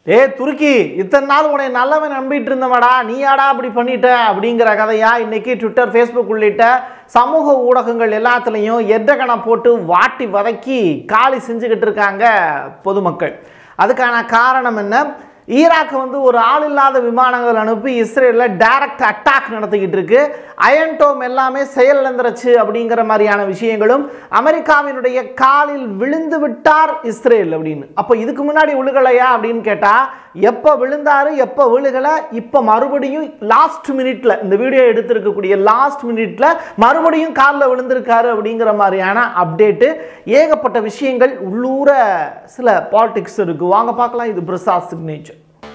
ஏ துருக்கி இத்தனை நாள் உன்னை நல்லவன் நம்பிட்டு இருந்தவடா நீயாடா அப்படி பண்ணிட்ட அப்படிங்கிற கதையா இன்னைக்கு ட்விட்டர் ஃபேஸ்புக் உள்ளிட்ட சமூக ஊடகங்கள் எல்லாத்துலேயும் எட்டகணை போட்டு வாட்டி வதக்கி காலி செஞ்சுக்கிட்டு இருக்காங்க பொதுமக்கள் அதுக்கான காரணம் என்ன ஈராக் வந்து ஒரு ஆள் இல்லாத விமானங்கள் அனுப்பி இஸ்ரேலில் டைரக்ட் அட்டாக் நடத்திக்கிட்டு இருக்கு அயன்டோம் எல்லாமே செயலிழந்துருச்சு அப்படிங்கிற மாதிரியான விஷயங்களும் அமெரிக்காவினுடைய காலில் விழுந்து விட்டார் இஸ்ரேல் அப்படின்னு அப்போ இதுக்கு முன்னாடி விழுகலையா அப்படின்னு கேட்டால் எப்போ விழுந்தாரு எப்போ விழுகலை இப்போ மறுபடியும் லாஸ்ட் மினிட்ல இந்த வீடியோ எடுத்திருக்கக்கூடிய லாஸ்ட் மினிட்ல மறுபடியும் காலில் விழுந்திருக்காரு அப்படிங்கிற மாதிரியான அப்டேட்டு ஏகப்பட்ட விஷயங்கள் உள்ளூர சில பாலிடிக்ஸ் இருக்கு வாங்க பார்க்கலாம் இது Prasad signature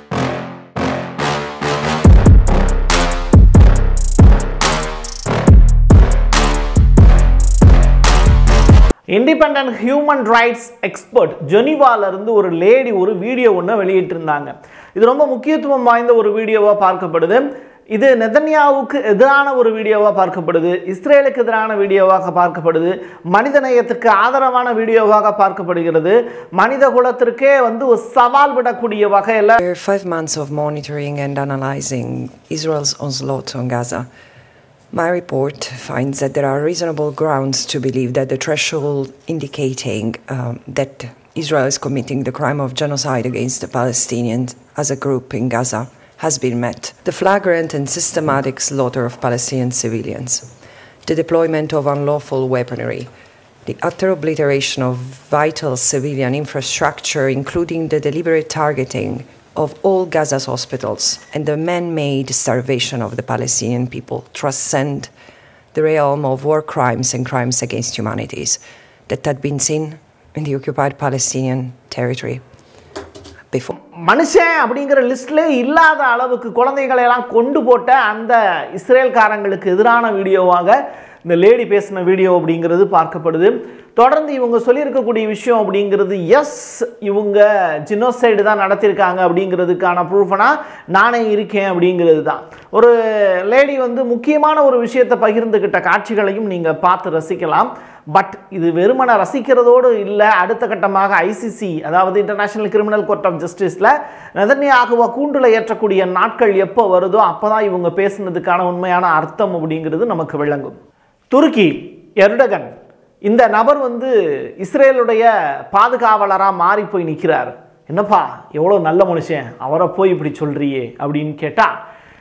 independent human rights expert ஜெனிவால இருந்து ஒரு லேடி ஒரு வீடியோ ஒன்று வெளியிட்டிருந்தாங்க இது ரொம்ப முக்கியத்துவம் வாய்ந்த ஒரு வீடியோவாக பார்க்கப்படுது இது நெதன்யாவுக்கு எதிரான ஒரு வீடியோவாக பார்க்கப்படுது இஸ்ரேலுக்கு எதிரான வீடியோவாக பார்க்கப்படுது மனிதநேயத்துக்கு ஆதரவான வீடியோவாக பார்க்கப்படுகிறது மனித குலத்திற்கே வந்து ஒரு சவால் விடக்கூடிய வகையில் After five months of monitoring and analyzing Israel's onslaught on Gaza, my report finds that there are reasonable grounds to believe that the threshold indicating um, that Israel is committing the crime of genocide against the Palestinians as a group in Gaza has been met. The flagrant and systematic slaughter of Palestinian civilians, the deployment of unlawful weaponry, the utter obliteration of vital civilian infrastructure, including the deliberate targeting of all Gaza's hospitals, and the man made starvation of the Palestinian people transcend the realm of war crimes and crimes against humanities that had been seen in the occupied Palestinian territory before. மனுஷன் அப்படிங்கிற லிஸ்ட்லே இல்லாத அளவுக்கு குழந்தைகளை எல்லாம் கொண்டு போட்ட அந்த இஸ்ரேல்காரங்களுக்கு எதிரான வீடியோவாக இந்த லேடி பேசின வீடியோ அப்படிங்கிறது பார்க்கப்படுது தொடர்ந்து இவங்க சொல்லியிருக்கக்கூடிய விஷயம் அப்படிங்கிறது எஸ் இவங்க ஜினோசைடு தான் நடத்தியிருக்காங்க அப்படிங்கிறதுக்கான ப்ரூஃபனா நானே இருக்கேன் அப்படிங்கிறது தான் ஒரு லேடி வந்து முக்கியமான ஒரு விஷயத்தை பகிர்ந்துக்கிட்ட காட்சிகளையும் நீங்கள் பார்த்து ரசிக்கலாம் பட் இது வெறுமனை ரசிக்கிறதோடு இல்லை அடுத்த கட்டமாக ஐசிசி அதாவது இன்டர்நேஷனல் கிரிமினல் கோர்ட் ஆஃப் ஜஸ்டிஸில் நெதன்யாகுவா கூண்டில் ஏற்றக்கூடிய நாட்கள் எப்போ வருதோ அப்போ தான் இவங்க பேசுனதுக்கான உண்மையான அர்த்தம் அப்படிங்கிறது நமக்கு விளங்கும் துருக்கி எர்டகன் இந்த நபர் வந்து இஸ்ரேலுடைய பாதுகாவலராக மாறி போய் நிற்கிறார் என்னப்பா எவ்வளோ நல்ல மனுஷன் அவரை போய் இப்படி சொல்றியே அப்படின்னு கேட்டால்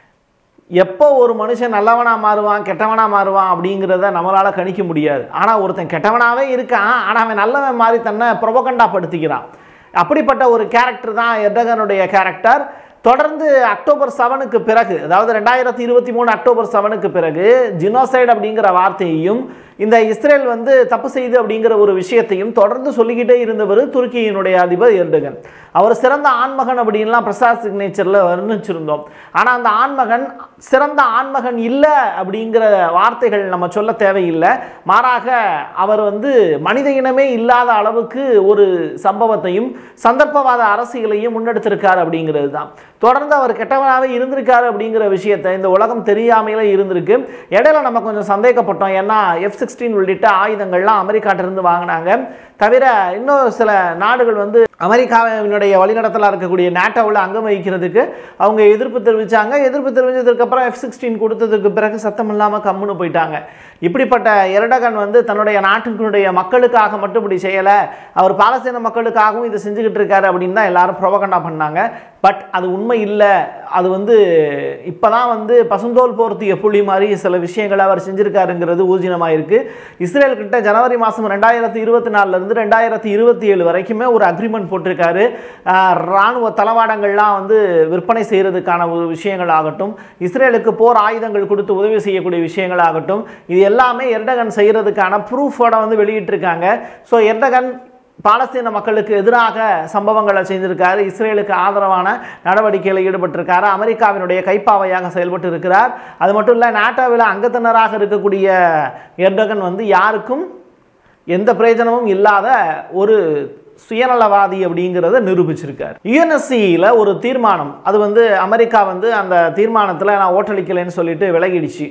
எப்போ ஒரு மனுஷன் நல்லவனா மாறுவான் கெட்டவனா மாறுவான் அப்படிங்கிறத நம்மளால கணிக்க முடியாது ஆனால் ஒருத்தன் கெட்டவனாவே இருக்கான் ஆனால் அவன் நல்லவன் மாதிரி தன்னை புரபகண்டா படுத்திக்கிறான் அப்படிப்பட்ட ஒரு கேரக்டர் தான் எர்டகனுடைய கேரக்டர் தொடர்ந்து அக்டோபர் செவனுக்கு பிறகு அதாவது ரெண்டாயிரத்தி இருபத்தி மூணு அக்டோபர் செவனுக்கு பிறகு ஜினோசைடு அப்படிங்கிற வார்த்தையையும் இந்த இஸ்ரேல் வந்து தப்பு செய்து அப்படிங்கிற ஒரு விஷயத்தையும் தொடர்ந்து சொல்லிக்கிட்டே இருந்தவர் துருக்கியினுடைய அதிபர் எர்டகன் அவர் சிறந்த ஆண்மகன் அப்படின்லாம் பிரசாத் சிக்னேச்சரில் வர்ணிச்சிருந்தோம் ஆனால் அந்த ஆண்மகன் சிறந்த ஆண்மகன் இல்லை அப்படிங்கிற வார்த்தைகள் நம்ம சொல்ல தேவையில்லை மாறாக அவர் வந்து மனித இனமே இல்லாத அளவுக்கு ஒரு சம்பவத்தையும் சந்தர்ப்பவாத அரசியலையும் முன்னெடுத்திருக்கார் அப்படிங்கிறது தான் தொடர்ந்து அவர் கெட்டவனாகவே இருந்திருக்காரு அப்படிங்கிற விஷயத்தை இந்த உலகம் தெரியாமையில இருந்திருக்கு இடையில நம்ம கொஞ்சம் சந்தேகப்பட்டோம் ஏன்னா எஃப் சிக்ஸ்டீன் உள்ளிட்ட ஆயுதங்கள்லாம் அமெரிக்காட்டிலிருந்து வாங்கினாங்க தவிர இன்னும் சில நாடுகள் வந்து அமெரிக்காவினுடைய வழிநடத்தலாக இருக்கக்கூடிய நேட்டோவில் அங்கம் வகிக்கிறதுக்கு அவங்க எதிர்ப்பு தெரிவித்தாங்க எதிர்ப்பு தெரிவித்ததுக்கப்புறம் எஃப் சிக்ஸ்டீன் கொடுத்ததுக்கு பிறகு சத்தம் இல்லாமல் கம்முன்னு போயிட்டாங்க இப்படிப்பட்ட எரடகன் வந்து தன்னுடைய நாட்டினுடைய மக்களுக்காக மட்டும் இப்படி செய்யலை அவர் பாலஸ்தீன மக்களுக்காகவும் இதை செஞ்சுக்கிட்டு இருக்காரு அப்படின்னு தான் எல்லாரும் ப்ரொபகண்டா பண்ணாங்க பட் அது உண்மை இல்லை அது வந்து இப்போ தான் வந்து பசுந்தோல் போர்த்திய புலி மாதிரி சில விஷயங்களை அவர் செஞ்சிருக்காருங்கிறது ஊர்ஜினமாக இருக்குது இஸ்ரேல் கிட்ட ஜனவரி மாதம் ரெண்டாயிரத்தி இருபத்தி நாலுலேருந்து ரெண்டாயிரத்தி இருபத்தி ஏழு வரைக்குமே ஒரு அக்ரிமெண்ட் போட்டிருக்காரு ஆஹ் ராணுவ தளவாடங்கள்லாம் வந்து விற்பனை செய்கிறதுக்கான ஒரு விஷயங்கள் ஆகட்டும் இஸ்ரேலுக்கு போர் ஆயுதங்கள் கொடுத்து உதவி செய்யக்கூடிய விஷயங்கள் ஆகட்டும் இது எல்லாமே எர்டகன் செய்கிறதுக்கான ப்ரூஃபோட வந்து வெளியிட்டிருக்காங்க ஸோ எர்டகன் பாலஸ்தீன மக்களுக்கு எதிராக சம்பவங்களை செய்திருக்காரு இஸ்ரேலுக்கு ஆதரவான நடவடிக்கையில் ஈடுபட்டிருக்காரு அமெரிக்காவினுடைய கைப்பாவையாக செயல்பட்டு இருக்கிறார் அது மட்டும் இல்லை நாட்டோவில் அங்கத்தினராக இருக்கக்கூடிய எர்டகன் வந்து யாருக்கும் எந்த பிரயோஜனமும் இல்லாத ஒரு சுயநலவாதி அப்படிங்கிறத நிரூபிச்சிருக்கார் யுஎன்எஸ்சியில் ஒரு தீர்மானம் அது வந்து அமெரிக்கா வந்து அந்த தீர்மானத்தில் நான் ஓட்டளிக்கலைன்னு சொல்லிட்டு விலகிடுச்சு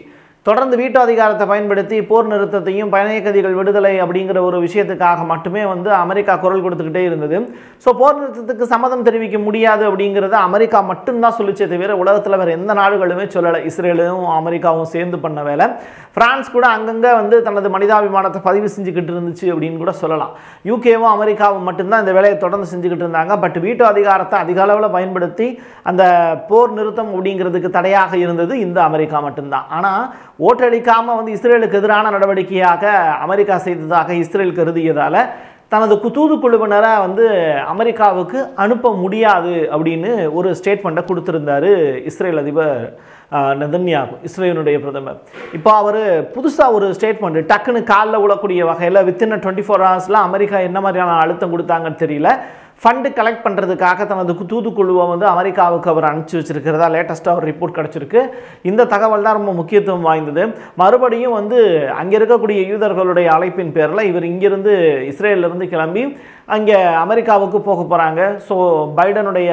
தொடர்ந்து வீட்டு அதிகாரத்தை பயன்படுத்தி போர் நிறுத்தத்தையும் பயணிய கதிகள் விடுதலை அப்படிங்கிற ஒரு விஷயத்துக்காக மட்டுமே வந்து அமெரிக்கா குரல் கொடுத்துக்கிட்டே இருந்தது ஸோ போர் நிறுத்தத்துக்கு சம்மதம் தெரிவிக்க முடியாது அப்படிங்கிறத அமெரிக்கா மட்டும்தான் சொல்லிச்சே தவிர உலகத்தில் வேறு எந்த நாடுகளுமே சொல்லலை இஸ்ரேலும் அமெரிக்காவும் சேர்ந்து பண்ண வேலை பிரான்ஸ் கூட அங்கங்கே வந்து தனது மனிதாபிமானத்தை பதிவு செஞ்சுக்கிட்டு இருந்துச்சு அப்படின்னு கூட சொல்லலாம் யூகேவும் அமெரிக்காவும் மட்டும்தான் இந்த வேலையை தொடர்ந்து செஞ்சுக்கிட்டு இருந்தாங்க பட் வீட்டு அதிகாரத்தை அதிக அளவில் பயன்படுத்தி அந்த போர் நிறுத்தம் அப்படிங்கிறதுக்கு தடையாக இருந்தது இந்த அமெரிக்கா மட்டும்தான் ஆனால் ஓட்டடிக்காமல் வந்து இஸ்ரேலுக்கு எதிரான நடவடிக்கையாக அமெரிக்கா செய்ததாக இஸ்ரேல் கருதியதால் தனது குத்தூது குழுவினரை வந்து அமெரிக்காவுக்கு அனுப்ப முடியாது அப்படின்னு ஒரு ஸ்டேட்மெண்ட்டை கொடுத்துருந்தாரு இஸ்ரேல் அதிபர் ஆஹ், நெதன்யாகு இஸ்ரேலுடைய பிரதமர் இப்போ அவர் புதுசாக ஒரு ஸ்டேட்மெண்ட் டக்குன்னு காலில் விழக்கூடிய வகையில் வித்தின் டுவெண்ட்டி ஃபோர் ஹவர்ஸில் அமெரிக்கா என்ன மாதிரியான அழுத்தம் கொடுத்தாங்கன்னு தெரியல ஃபண்டு கலெக்ட் பண்ணுறதுக்காக தனது தூதுக்குழுவை வந்து அமெரிக்காவுக்கு அவர் அனுப்பிச்சி வச்சிருக்கிறதா லேட்டஸ்ட்டாக ஒரு ரிப்போர்ட் கிடச்சிருக்கு இந்த தகவல் தான் ரொம்ப முக்கியத்துவம் வாய்ந்தது மறுபடியும் வந்து அங்கே இருக்கக்கூடிய யூதர்களுடைய அழைப்பின் பேரில் இவர் இங்கிருந்து இஸ்ரேலிருந்து கிளம்பி அங்கே அமெரிக்காவுக்கு போக போகிறாங்க ஸோ பைடனுடைய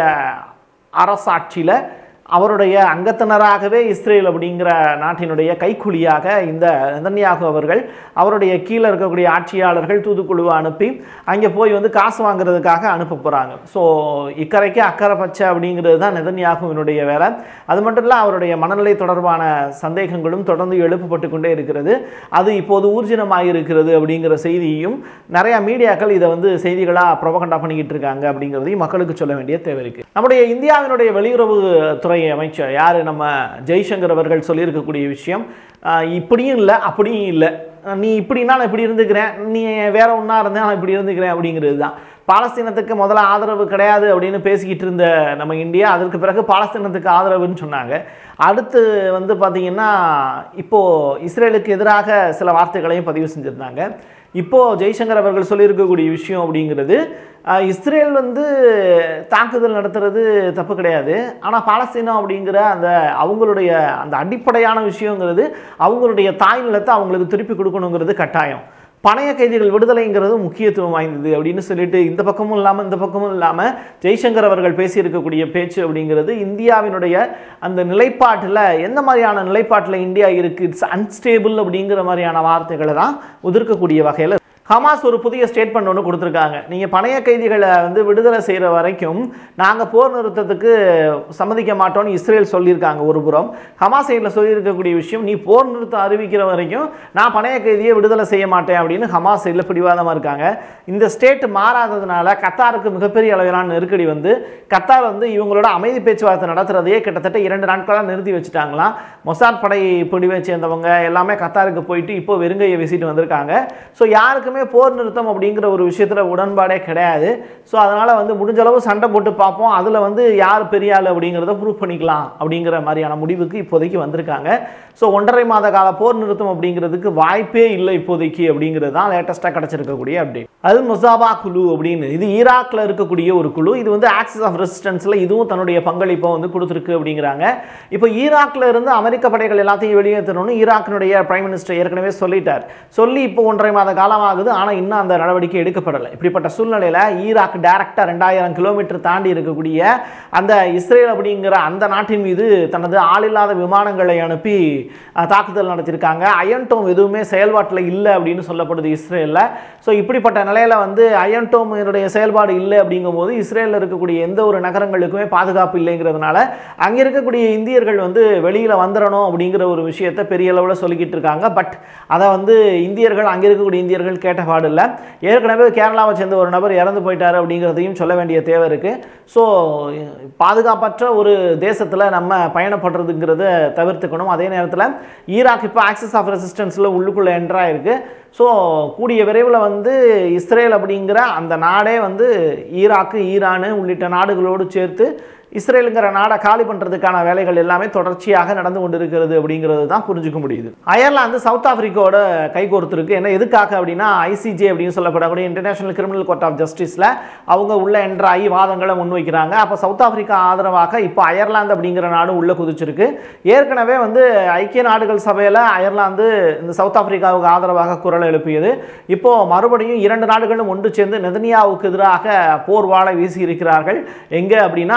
அரசாட்சியில் அவருடைய அங்கத்தினராகவே இஸ்ரேல் அப்படிங்கிற நாட்டினுடைய கைக்கூலியாக இந்த நெதன்யாகு அவர்கள் அவருடைய கீழே இருக்கக்கூடிய ஆட்சியாளர்கள் தூதுக்குழுவை அனுப்பி அங்கே போய் வந்து காசு வாங்குறதுக்காக அனுப்ப போகிறாங்க ஸோ இக்கரைக்கு அக்கறை பச்சை அப்படிங்கிறது தான் நெதன்யாகுவினுடைய வேலை அது மட்டும் இல்லை அவருடைய மனநிலை தொடர்பான சந்தேகங்களும் தொடர்ந்து எழுப்பப்பட்டு கொண்டே இருக்கிறது அது இப்போது ஊர்ஜிதமாக இருக்கிறது அப்படிங்கிற செய்தியையும் நிறையா மீடியாக்கள் இதை வந்து செய்திகளாக ப்ரொபகண்டா பண்ணிக்கிட்டு இருக்காங்க அப்படிங்கிறதையும் மக்களுக்கு சொல்ல வேண்டிய தேவை இருக்குது நம்முடைய இந்தியாவினுடைய வெளியுறவு துறை அமைச்சர் யார் நம்ம ஜெய்சங்கர் அவர்கள் சொல்லியிருக்கக்கூடிய விஷயம் ஆஹ் இப்படியும் இல்லை அப்படியும் இல்லை நீ இப்படின்னா நான் இப்படி இருந்துக்கிறேன் நீ வேற ஒன்றா இருந்தேன் நான் இப்படி இருந்துக்கிறேன் அப்படிங்கிறது தான் பாலஸ்தீனத்துக்கு முதல்ல ஆதரவு கிடையாது அப்படின்னு பேசிக்கிட்டு இருந்த நம்ம இந்தியா அதற்கு பிறகு பாலஸ்தீனத்துக்கு ஆதரவுன்னு சொன்னாங்க அடுத்து வந்து பார்த்திங்கன்னா இப்போது இஸ்ரேலுக்கு எதிராக சில வார்த்தைகளையும் பதிவு செஞ்சுருந்தாங்க இப்போது ஜெய்சங்கர் அவர்கள் சொல்லியிருக்கக்கூடிய விஷயம் அப்படிங்கிறது அஹ், இஸ்ரேல் வந்து தாக்குதல் நடத்துறது தப்பு கிடையாது ஆனால் பாலஸ்தீனம் அப்படிங்கிற அந்த அவங்களுடைய அந்த அடிப்படையான விஷயங்கிறது அவங்களுடைய தாய் நிலத்தை அவங்களுக்கு திருப்பி கொடுக்கணுங்கிறது கட்டாயம் பணைய கைதிகள் விடுதலைங்கிறது முக்கியத்துவம் வாய்ந்தது அப்படின்னு சொல்லிட்டு இந்த பக்கமும் இல்லாமல் இந்த பக்கமும் இல்லாமல் ஜெய்சங்கர் அவர்கள் பேசியிருக்கக்கூடிய பேச்சு அப்படிங்கிறது இந்தியாவினுடைய அந்த நிலைப்பாட்டில் எந்த மாதிரியான நிலைப்பாட்டில் இந்தியா இருக்குது இட்ஸ் அன்ஸ்டேபிள் அப்படிங்கிற மாதிரியான வார்த்தைகளை தான் உதிர்க்கக்கூடிய வகையில் ஹமாஸ் ஒரு புதிய ஸ்டேட்மெண்ட் ஒன்று கொடுத்துருக்காங்க நீங்கள் பணைய கைதிகளை வந்து விடுதலை செய்கிற வரைக்கும் நாங்கள் போர் நிறுத்தத்துக்கு சம்மதிக்க மாட்டோம்னு இஸ்ரேல் சொல்லியிருக்காங்க ஒரு புறம் ஹமாஸ் சைடில் சொல்லியிருக்கக்கூடிய விஷயம் நீ போர் நிறுத்தம் அறிவிக்கிற வரைக்கும் நான் பணைய கைதியை விடுதலை செய்ய மாட்டேன் அப்படின்னு ஹமாஸ் சைடில் பிடிவாதமாக இருக்காங்க இந்த ஸ்டேட் மாறாததுனால கத்தாருக்கு மிகப்பெரிய அளவிலான நெருக்கடி வந்து கத்தார் வந்து இவங்களோட அமைதி பேச்சுவார்த்தை நடத்துறதையே கிட்டத்தட்ட இரண்டு நாட்களாக நிறுத்தி வச்சுட்டாங்களாம் மொசாத் படை பிடிவை சேர்ந்தவங்க எல்லாமே கத்தாருக்கு போயிட்டு இப்போ வெறுங்கையை வீசிட்டு வந்திருக்காங்க ஸோ யாருக்குமே போர் நிறுத்தம் அப்படிங்கிற ஒரு விஷயத்தில் உடன்பாடே கிடையாது ஸோ அதனால் வந்து முடிஞ்ச அளவு சண்டை போட்டு பார்ப்போம் அதில் வந்து யார் பெரிய ஆள் அப்படிங்கிறத ப்ரூவ் பண்ணிக்கலாம் அப்படிங்கிற மாதிரியான முடிவுக்கு இப்போதைக்கு வந்திருக்காங்க ஸோ ஒன்றரை மாத கால போர் நிறுத்தம் அப்படிங்கிறதுக்கு வாய்ப்பே இல்லை இப்போதைக்கு அப்படிங்கிறது தான் லேட்டஸ்ட்டாக கிடச்சிருக்கக்கூடிய அப்டேட் அது மொசாபா குழு அப்படின்னு இது ஈராக்கில் இருக்கக்கூடிய ஒரு குழு இது வந்து ஆக்சிஸ் ஆஃப் ரெசிஸ்டன்ஸில் இதுவும் தன்னுடைய பங்களிப்பை வந்து கொடுத்துருக்கு அப்படிங்கிறாங்க இப்போ ஈராக்ல இருந்து அமெரிக்க படைகள் எல்லாத்தையும் வெளியேற்றணும்னு ஈராக்கினுடைய பிரைம் மினிஸ்டர் ஏற்கனவே சொல்லிட்டார் சொல்லி இப்போ ஒன்றரை மாத காலமாகுது ஆனால் இன்னும் அந்த நடவடிக்கை எடுக்கப்படலை இப்படிப்பட்ட சூழ்நிலையில் ஈராக் டைரக்டாக ரெண்டாயிரம் கிலோமீட்டர் தாண்டி இருக்கக்கூடிய அந்த இஸ்ரேல் அப்படிங்கிற அந்த நாட்டின் மீது தனது ஆளில்லாத விமானங்களை அனுப்பி அஹ், தாக்குதல் நடத்தியிருக்காங்க அயன்டோம் எதுவுமே செயல்பாட்டில் இல்லை அப்படின்னு சொல்லப்படுது இஸ்ரேலில் ஸோ இப்படிப்பட்ட நிலையில் வந்து அயன்டோமினுடைய செயல்பாடு இல்லை அப்படிங்கும்போது இஸ்ரேலில் இருக்கக்கூடிய எந்த ஒரு நகரங்களுக்குமே பாதுகாப்பு இல்லைங்கிறதுனால அங்கே இருக்கக்கூடிய இந்தியர்கள் வந்து வெளியில் வந்துடணும் அப்படிங்கிற ஒரு விஷயத்தை பெரிய அளவில் சொல்லிக்கிட்டு இருக்காங்க பட் அதை வந்து இந்தியர்கள் அங்கே இருக்கக்கூடிய இந்தியர்கள் கேட்ட பாடில்லை ஏற்கனவே கேரளாவை சேர்ந்த ஒரு நபர் இறந்து போயிட்டாரு அப்படிங்கிறதையும் சொல்ல வேண்டிய தேவை இருக்குது ஸோ பாதுகாப்பற்ற ஒரு தேசத்தில் நம்ம பயணப்படுறதுங்கிறத தவிர்த்துக்கணும் அதே நேரத்தில் ஈராக் இப்போ ஆக்சிஸ் ஆஃப் ரெசிஸ்டன்ஸில் உள்ளுக்குள்ளே என்ட்ராக இருக்குது ஸோ கூடிய விரைவில் வந்து இஸ்ரேல் அப்படிங்கிற அந்த நாடே வந்து ஈராக்கு ஈரானு உள்ளிட்ட நாடுகளோடு சேர்த்து இஸ்ரேலுங்கிற நாடை காலி பண்ணுறதுக்கான வேலைகள் எல்லாமே தொடர்ச்சியாக நடந்து கொண்டிருக்கிறது அப்படிங்கிறது தான் புரிஞ்சுக்க முடியுது அயர்லாந்து சவுத் ஆப்பிரிக்காவோட கைகோர்த்துருக்கு என்ன எதுக்காக அப்படின்னா ஐசிஜே அப்படின்னு சொல்லப்படக்கூடிய இன்டர்நேஷனல் கிரிமினல் கோர்ட் ஆஃப் ஜஸ்டிஸில் அவங்க உள்ள என்ட்ராகி வாதங்களை முன்வைக்கிறாங்க அப்போ சவுத் ஆப்பிரிக்கா ஆதரவாக இப்போ அயர்லாந்து அப்படிங்கிற நாடு உள்ள குதிச்சிருக்கு ஏற்கனவே வந்து ஐக்கிய நாடுகள் சபையில் அயர்லாந்து இந்த சவுத் ஆப்பிரிக்காவுக்கு ஆதரவாக குரல் எழுப்பியது இப்போ மறுபடியும் இரண்டு நாடுகளும் ஒன்று சேர்ந்து நெதனியாவுக்கு எதிராக போர் வாழை வீசி இருக்கிறார்கள் எங்கே அப்படின்னா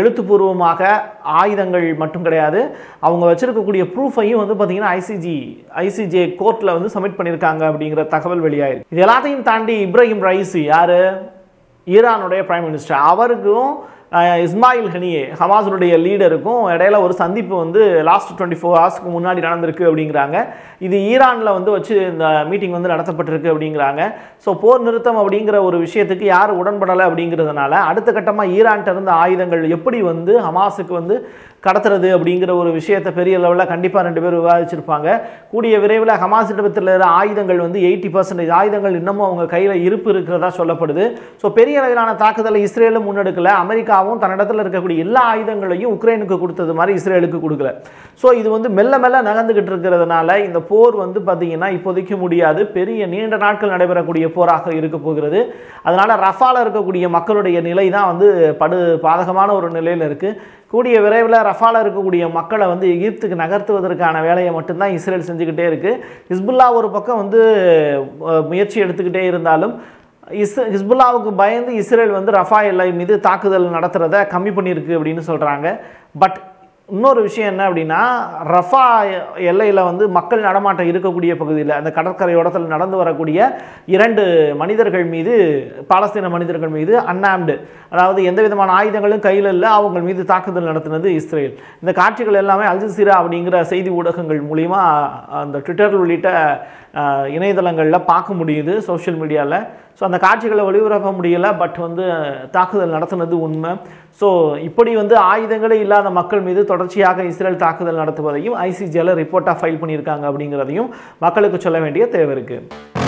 எழுத்துப்பூர்வமாக ஆயுதங்கள் மட்டும் கிடையாது அவங்க வச்சிருக்கக்கூடிய ப்ரூஃபையும் வந்து பார்த்தீங்கன்னா ஐசிஜி ஐசிஜே கோர்ட்டில் வந்து சப்மிட் பண்ணியிருக்காங்க அப்படிங்கிற தகவல் வெளியாயிருக்கு இது எல்லாத்தையும் தாண்டி இப்ராஹிம் ரைசி யார் ஈரானுடைய பிரைம் மினிஸ்டர் அவருக்கும் அஹ், இஸ்மாயில் ஹனியே ஹமாஸுடைய லீடருக்கும் இடையில ஒரு சந்திப்பு வந்து லாஸ்ட் டுவெண்ட்டி ஃபோர் ஹவர்ஸ்க்கு முன்னாடி நடந்திருக்கு அப்படிங்கிறாங்க இது ஈரானில் வந்து வச்சு இந்த மீட்டிங் வந்து நடத்தப்பட்டிருக்கு அப்படிங்கிறாங்க ஸோ போர் நிறுத்தம் அப்படிங்கிற ஒரு விஷயத்துக்கு யார் உடன்படலை அப்படிங்கிறதுனால அடுத்த கட்டமாக ஈரான்ட்ட இருந்த ஆயுதங்கள் எப்படி வந்து ஹமாஸுக்கு வந்து கடத்துறது அப்படிங்கிற ஒரு விஷயத்தை பெரிய லெவலில் கண்டிப்பாக ரெண்டு பேரும் விவாதிச்சிருப்பாங்க கூடிய விரைவில் ஹமாஸ் இடத்துல இருக்கிற ஆயுதங்கள் வந்து எயிட்டி பர்சன்டேஜ் ஆயுதங்கள் இன்னமும் அவங்க கையில் இருப்பு இருக்கிறதா சொல்லப்படுது ஸோ பெரிய அளவிலான தாக்குதலை இஸ்ரேலும் முன்னெடுக்கல அமெரிக்காவும் தன்னிடத்தில் இருக்கக்கூடிய எல்லா ஆயுதங்களையும் உக்ரைனுக்கு கொடுத்தது மாதிரி இஸ்ரேலுக்கு கொடுக்கல ஸோ இது வந்து மெல்ல மெல்ல நகர்ந்துகிட்டு இருக்கிறதுனால இந்த போர் வந்து பார்த்தீங்கன்னா இப்போதைக்கு முடியாது பெரிய நீண்ட நாட்கள் நடைபெறக்கூடிய போராக இருக்க போகிறது அதனால ரஃபால இருக்கக்கூடிய மக்களுடைய நிலை தான் வந்து படு பாதகமான ஒரு நிலையில் இருக்குது கூடிய விரைவில் ரஃபால இருக்கக்கூடிய மக்களை வந்து எகிப்துக்கு நகர்த்துவதற்கான வேலையை மட்டும்தான் இஸ்ரேல் செஞ்சுக்கிட்டே இருக்குது ஹிஸ்புல்லா ஒரு பக்கம் வந்து அஹ், முயற்சி எடுத்துக்கிட்டே இருந்தாலும் இஸ் ஹிஸ்புல்லாவுக்கு பயந்து இஸ்ரேல் வந்து ரஃபா எல்லை மீது தாக்குதல் நடத்துறத கம்மி பண்ணியிருக்கு அப்படின்னு சொல்கிறாங்க பட் இன்னொரு விஷயம் என்ன அப்படின்னா ரஃபா எல்லையில் வந்து மக்கள் நடமாட்டம் இருக்கக்கூடிய பகுதியில் அந்த கடற்கரையோரத்தில் நடந்து வரக்கூடிய இரண்டு மனிதர்கள் மீது பாலஸ்தீன மனிதர்கள் மீது அன்ஆம்டு அதாவது எந்த விதமான ஆயுதங்களும் கையில் இல்லை அவங்க மீது தாக்குதல் நடத்தினது இஸ்ரேல் இந்த காட்சிகள் எல்லாமே அல் ஜசீரா அப்படிங்கிற செய்தி ஊடகங்கள் மூலிமா அந்த ட்விட்டர் உள்ளிட்ட அஹ், இணையதளங்களில் பார்க்க முடியுது சோஷியல் மீடியாவில் ஸோ அந்த காட்சிகளை ஒளிபரப்ப முடியல பட் வந்து தாக்குதல் நடத்தினது உண்மை ஸோ இப்படி வந்து ஆயுதங்களே இல்லாத மக்கள் மீது தொடர்ச்சியாக இஸ்ரேல் தாக்குதல் நடத்துவதையும் ஐசிஜியில் ரிப்போர்ட்டாக ஃபைல் பண்ணியிருக்காங்க அப்படிங்கிறதையும் மக்களுக்கு சொல்ல வேண்டிய தேவை இருக்குது